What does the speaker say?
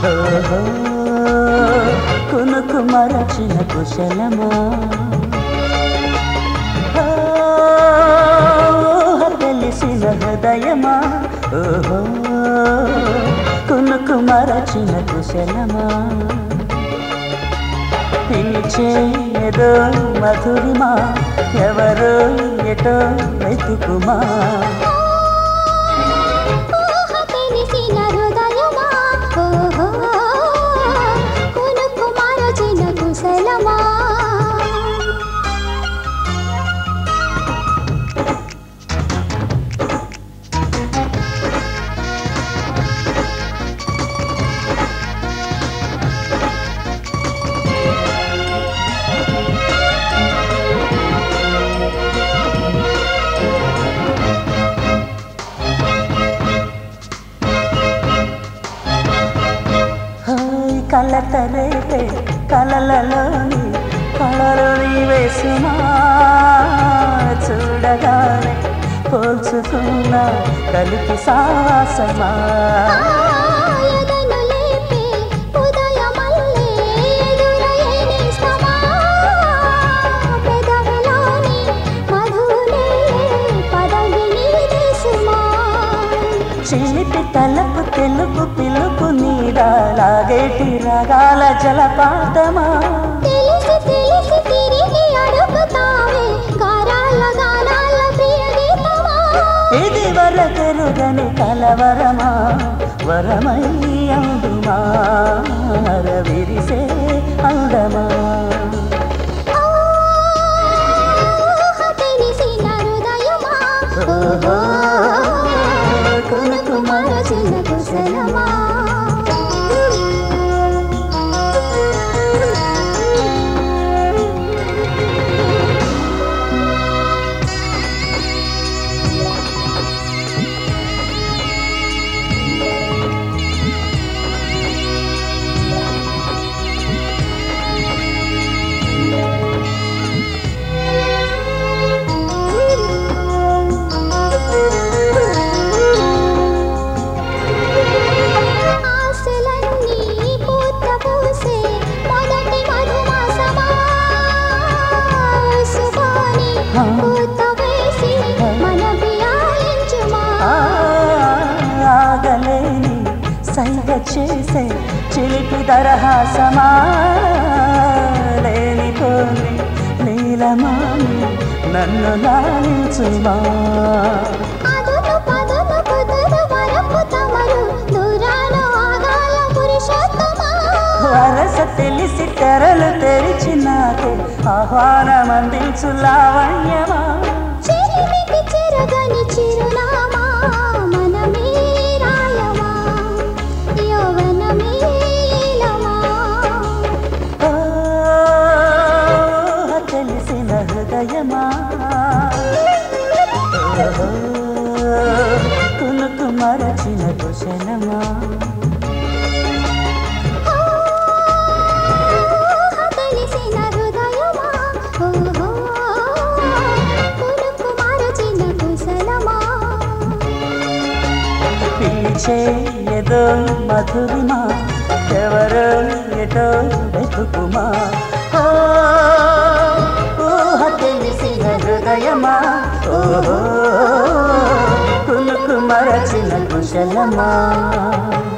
ఓహో, కునుకు మరచిన కుశలమా ఓ, ఊహ తెలిసిన హృదయమా ఓహో కునుకు మరచిన కుశలమా పిలిచేదో మధురిమా ఎవరో ఎటో వెతుకుమా ఊహ తెలిసిన హృదయమా ఓహో కునుకు మరచిన కుశలమా హాయ్ కలత రేపే కలలలోని కళలు వేసుమా చూడగానే పోల్చుకున్న కలిపి సాసమా ఎదను లేపే ఉదయమల్లే ఎదురయ్యేనిస్తమా పెదవిలోని మధులే పదవిని తెలుసుమా చిలిపి తలకు తెలుపు పిలుపు నీడాలాగేటి రగాల జలపాతమా తెలిసి తెలిసి తిరిగి అడుగుతావే గారాల గానాల ప్రియ గీతమా ఇది వరకెరుగని కలవరమా వరమై అందుమా విరిసే అందమా ఊహ తెలిసిన హృదయమా ఓహో కునుకు మరచిన కుశలమా ఆశలన్నీ పూత పూసే మొదటి మధుమాసమా సుబాని పూత వేసి మన బియాయించుమా ఆ, ఆగలేని సైగ చేసే చిలిపి దరహాసమా లేనిపోని నీలమాని నన్ను లాలించుమా అదును పదును కుదురు వరపు తమరు దూరాన ఆగాల పురుషోత్తమా వరస తెలిసి తెరలు తెరిచినాకే ఆహ్వానం అందించు లావణ్యమా చిలిమికి చిరగని చిరునామా మనమే రాయమా యౌవనమే ఈలమా ఓ, తెలిసిన హృదయమా ఓహో, కునుకు మరచిన కుశలమా ఊహ తెలిసిన హృదయమా ఓహో కునుకు మరచిన కుశలమా పిలిచే ఏదో మధురిమా ఎవరో ఎటో వెతుకుమా ఓ, ఊహ తెలిసిన హృదయమా ఓహో కునుకు మరచిన కుశలమా